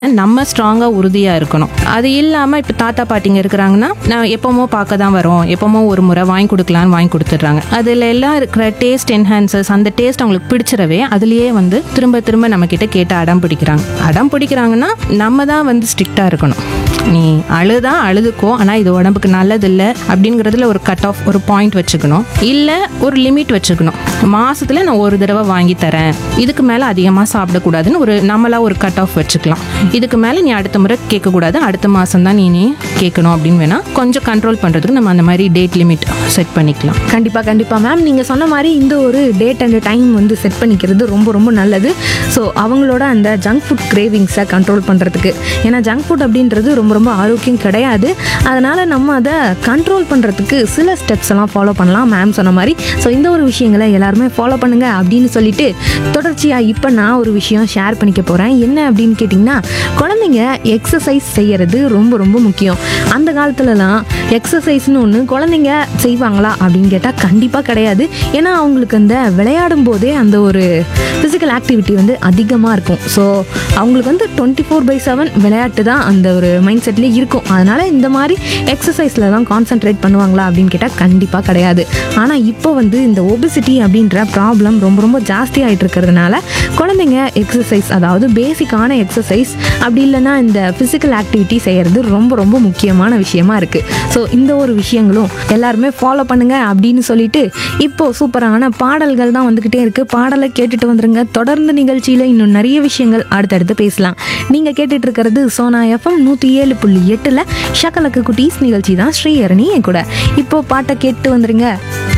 நம்ம ஸ்ட்ராங்காக உறுதியாக இருக்கணும் அது இல்லாமல் இப்போ தாத்தா பாட்டிங்க இருக்கிறாங்கன்னா நான் எப்போமோ பார்க்க தான் வரோம் எப்போமோ ஒரு முறை வாங்கி கொடுக்கலான்னு வாங்கி கொடுத்துட்றாங்க அதில் எல்லாம் இருக்கிற டேஸ்ட் என்ஹான்சர்ஸ் அந்த டேஸ்ட் அவங்களுக்கு பிடிச்சிடவே அதுலேயே வந்து திரும்ப திரும்ப நம்மக்கிட்ட கேட்டு அடம் பிடிக்கிறாங்க அடம் பிடிக்கிறாங்கன்னா நம்ம தான் வந்து ஸ்ட்ரிக்டாக இருக்கணும் நீ அழுதா அழுதுக்கோ ஆனால் இது உடம்புக்கு நல்லதில்லை அப்படிங்கிறதுல ஒரு கட் ஆஃப் ஒரு பாயிண்ட் வச்சுக்கணும் இல்லை ஒரு லிமிட் வச்சுக்கணும் மாசத்துல நான் ஒரு தடவை வாங்கி தரேன் இதுக்கு மேலே அதிகமாக சாப்பிடக்கூடாதுன்னு ஒரு நம்மளா ஒரு கட் ஆஃப் வச்சுக்கலாம் இதுக்கு மேலே நீ அடுத்த முறை கேட்கக்கூடாது அடுத்த மாதம் தான் நீ நீ கேட்கணும் அப்படின்னு வேணா கொஞ்சம் கண்ட்ரோல் பண்ணுறதுக்கு நம்ம அந்த மாதிரி டேட் லிமிட் செட் பண்ணிக்கலாம் கண்டிப்பாக கண்டிப்பாக மேம் நீங்கள் சொன்ன மாதிரி இந்த ஒரு டேட் அண்ட் டைம் வந்து செட் பண்ணிக்கிறது ரொம்ப ரொம்ப நல்லது ஸோ அவங்களோட அந்த ஜங்க் ஃபுட் கிரேவிங்ஸை கண்ட்ரோல் பண்ணுறதுக்கு ஏன்னா ஜங்க் ஃபுட் அப்படின்றது ரொம்ப ரொம்ப ஆரோக்கியம் கிடையாது அதனால் நம்ம அதை கண்ட்ரோல் பண்ணுறதுக்கு சில ஸ்டெப்ஸ் எல்லாம் ஃபாலோ பண்ணலாம் மேம் சொன்ன மாதிரி ஸோ இந்த ஒரு விஷயங்களை எல்லாருமே ஃபாலோ பண்ணுங்க அப்படின்னு சொல்லிட்டு தொடர்ச்சியாக இப்போ நான் ஒரு விஷயம் ஷேர் பண்ணிக்க போகிறேன் என்ன அப்படின்னு கேட்டிங்கன்னா குழந்தைங்க எக்ஸசைஸ் செய்யறது ரொம்ப ரொம்ப முக்கியம் அந்த காலத்துலலாம் எக்ஸசைஸ்னு ஒன்று குழந்தைங்க செய்வாங்களா அப்படின்னு கேட்டால் கண்டிப்பாக கிடையாது ஏன்னா அவங்களுக்கு அந்த விளையாடும் போதே அந்த ஒரு ஃபிசிக்கல் ஆக்டிவிட்டி வந்து அதிகமாக இருக்கும் ஸோ அவங்களுக்கு வந்து டுவெண்ட்டி ஃபோர் பை செவன் விளையாட்டு தான் அந்த ஒரு மைண்ட் செட்லேயே இருக்கும் அதனால் இந்த மாதிரி எக்ஸசைஸில் தான் கான்சென்ட்ரேட் பண்ணுவாங்களா அப்படின்னு கேட்டால் கண்டிப்பாக கிடையாது ஆனால் இப்போ வந்து இந்த ஒபிசிட்டி அப்படின்ற ப்ராப்ளம் ரொம்ப ரொம்ப ஜாஸ்தி ஆகிட்டு இருக்கிறதுனால குழந்தைங்க எக்ஸசைஸ் அதாவது பேசிக்கான எக்ஸசைஸ் அப்படி இல்லைன்னா இந்த ஃபிசிக்கல் ஆக்டிவிட்டி செய்கிறது ரொம்ப ரொம்ப முக்கியமான விஷயமா இருக்குது ஸோ இந்த ஒரு விஷயங்களும் எல்லாருமே ஃபாலோ பண்ணுங்க அப்படின்னு சொல்லிட்டு இப்போ சூப்பரான பாடல்கள் தான் வந்துக்கிட்டே இருக்குது பாடலை கேட்டுட்டு வந்துருங்க தொடர்ந்து நிகழ்ச்சியில் இன்னும் நிறைய விஷயங்கள் அடுத்தடுத்து பேசலாம் நீங்கள் கேட்டுட்டு இருக்கிறது சோனா எஃப்எம் நூற்றி ஏழு புள்ளி எட்டில் ஷக்கலக்கு குட்டீஸ் நிகழ்ச்சி தான் ஸ்ரீஹரணி என் கூட இப்போ பாட்டை கேட்டு வந்துருங்க